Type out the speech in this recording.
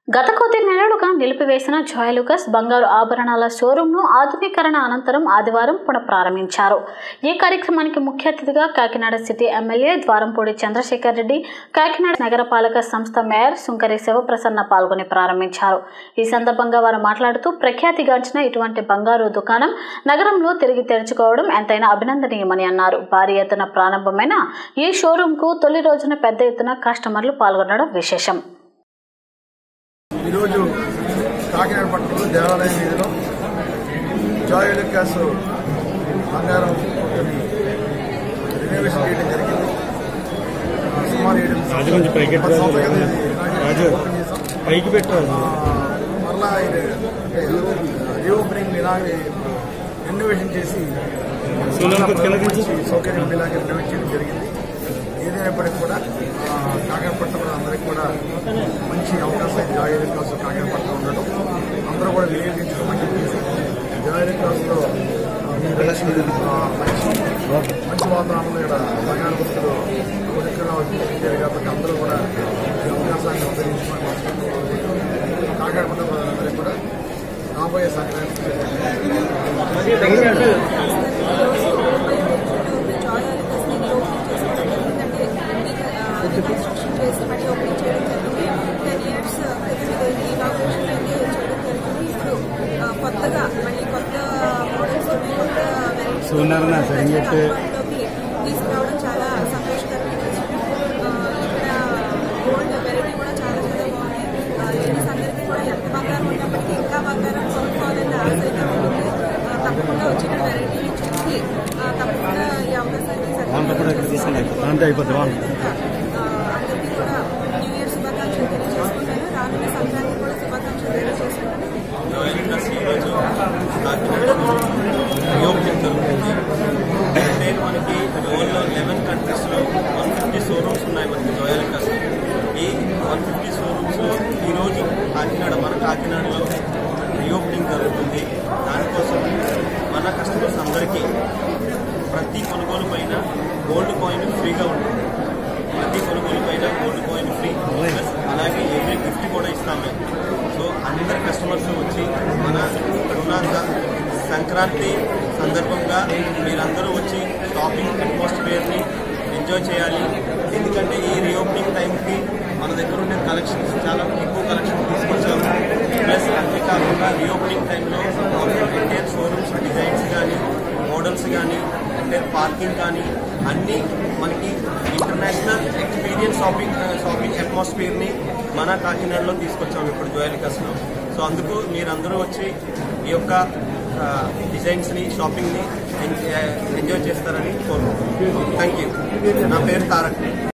గత కొద్ది నెలలుగా నిలిపివేసిన జోయలుకస్ బంగారు ఆభరణాల షోరూంను ఆధునీకరణ అనంతరం ఆదివారం పునఃప్రారంభించారు ఈ కార్యక్రమానికి ముఖ్య అతిథిగా కాకినాడ సిటీ ఎమ్మెల్యే ద్వారంపూడి చంద్రశేఖర్ రెడ్డి కాకినాడ నగరపాలక సంస్థ మేయర్ సుంకరి శివప్రసన్న పాల్గొని ప్రారంభించారు ఈ సందర్భంగా వారు మాట్లాడుతూ ప్రఖ్యాతిగాంచిన ఇటువంటి బంగారు దుకాణం నగరంలో తిరిగి తెరుచుకోవడం ఎంతైనా అభినందనీయమని అన్నారు భారీ ఎత్తున ప్రారంభమైన ఈ షోరూంకు తొలి రోజున పెద్ద ఎత్తున కస్టమర్లు పాల్గొనడం విశేషం ఈరోజు కాకినాడ పట్టణంలో దేవాలయం వీధిలో జాయ్ ఎలక్కాస్ బంగారం కొట్టుని రినోవేషన్ చేయడం జరిగింది సుమారు ఏడు రాజు కొంచెం పైకి ఎత్తు పది రాజు. సంవత్సరాల కింద ఇది రాజు. ఓపెన్ చేశాం. పైకి పెట్టారు ఆ, మరలా ఇది అంటే రీఓపెనింగ్ ఇలాగే రెనోవేషన్ చేసి సోలం కొద్ది కిందకి దించు. మంచి సౌకర్యం ఇలాగే రెనోవేట్ చేయడం జరిగింది ఏదైనప్పటికీ కూడా ఆ, కాకినాడపట్నం అందరికీ కూడా మంచి అవకాశం జాయ్ ఎలక్కాస్ కాకినాడపట్నం ఉండడం అందరూ కూడా వినియోగించుకోమని చెప్పేసి జాయ్ ఎలక్కాస్లో మంచి మంచి వాతావరణంలో ఇక్కడ బంగారు గుర్తులు కొనుక్కున్న వచ్చారు కాబట్టి అందరూ కూడా ఈ అవకాశాన్ని ఉపయోగించుకొని కాకినాడ పట్టణ ప్రజలందరికీ కూడా రాబోయే సంక్రాంతి కన్స్ట్రక్షన్ చేసి మళ్ళీ ఓపెనింగ్ చేయడం జరిగింది టెన్ ఇయర్స్ ఇనాగ్రేషన్ అయితే చేయడం జరిగింది ఇప్పుడు ఆ, కొత్తగా మళ్ళీ కొత్త మోడల్స్ కొత్త varieties సూర్యనారాయణ సరే ప్రజలకు చెప్పి. అందుబాటులోకి తీసుకురావడం చాలా సంతోషకరమైన విషయం ఆ, ఇక్కడ గోల్డ్ వెరైటీ కూడా చాలా చాలా బాగుంది ఆ, లేడీస్ అందరికీ కూడా ఎంత బంగారం ఉన్నప్పటికీ ఇంకా బంగారం కొనుక్కోవాలనే ఆశ అయితే ఉంటుంది ఆ, తప్పకుండా వచ్చిన వెరైటీని చూసి ఆ, తప్పకుండా ఈ అవకాశాన్ని వాంట కూడా ఇక్కడ తీసుకెళ్ళి అంతే అయిపోద్ది వాంట ఆ, అందరికీ కూడా న్యూ ఇయర్ శుభాకాంక్షలు తెలియజేసుకుంటాను రానున్న సంక్రాంతి కూడా శుభాకాంక్షలు తెలియజేసుకుంటాను రీఓపెనింగ్ జరుగుతుంది అంటే మనకి వరల్డ్లో లెవెన్ కంట్రీస్లో వన్ ఫిఫ్టీ షోరూమ్స్ ఉన్నాయి మనకి జోయల్ కాస్ ఈ వన్ ఫిఫ్టీ షోరూమ్స్లో ఈరోజు కాకినాడ మన కాకినాడలో రీఓపెనింగ్ జరుగుతుంది దానికోసం మన కస్టమర్స్ అందరికీ ప్రతి కొనుగోలు పైన గోల్డ్ కాయిన్ ఫ్రీగా ఉంటుంది ప్రతి కొనుగోలు పైన గోల్డ్ కాయిన్ ఫ్రీ ప్లస్ అలాగే ఎవ్రీ గిఫ్ట్ కూడా ఇస్తాం మేము సో అందరి కస్టమర్స్ వచ్చి మన ఇక్కడ ఉన్న స- సంక్రాంతి సందర్భంగా మీరందరూ వచ్చి షాపింగ్ అట్మాస్ఫియర్ని ఎంజాయ్ చేయాలి ఎందుకంటే ఈ రీఓపెనింగ్ టైంకి మన దగ్గర ఉండే కలెక్షన్స్ చాలా ఎక్కువ కలెక్షన్ తీసుకొచ్చాము ప్లస్ అంతేకాకుండా రీఓపెనింగ్ టైంలో ఎంటైర్ షోరూమ్స్ డిజైన్స్ కానీ మోడల్స్ కానీ ఎంటైర్ పార్కింగ్ కానీ అన్నీ మనకి ఇంటర్నేషనల్ ఎక్స్పీరియన్స్ షాపింగ్ షాపింగ్ అట్మాస్ఫియర్ని మన కాకినాడలో తీసుకొచ్చాము ఇప్పుడు జోయలికస్లో సో అందుకు మీరందరూ వచ్చి ఈ యొక్క డిజైన్స్ని షాపింగ్ని ఎంజాయ్ చేస్తారని కోరుకుంటున్నాను థ్యాంక్ యూ నా పేరు తారక్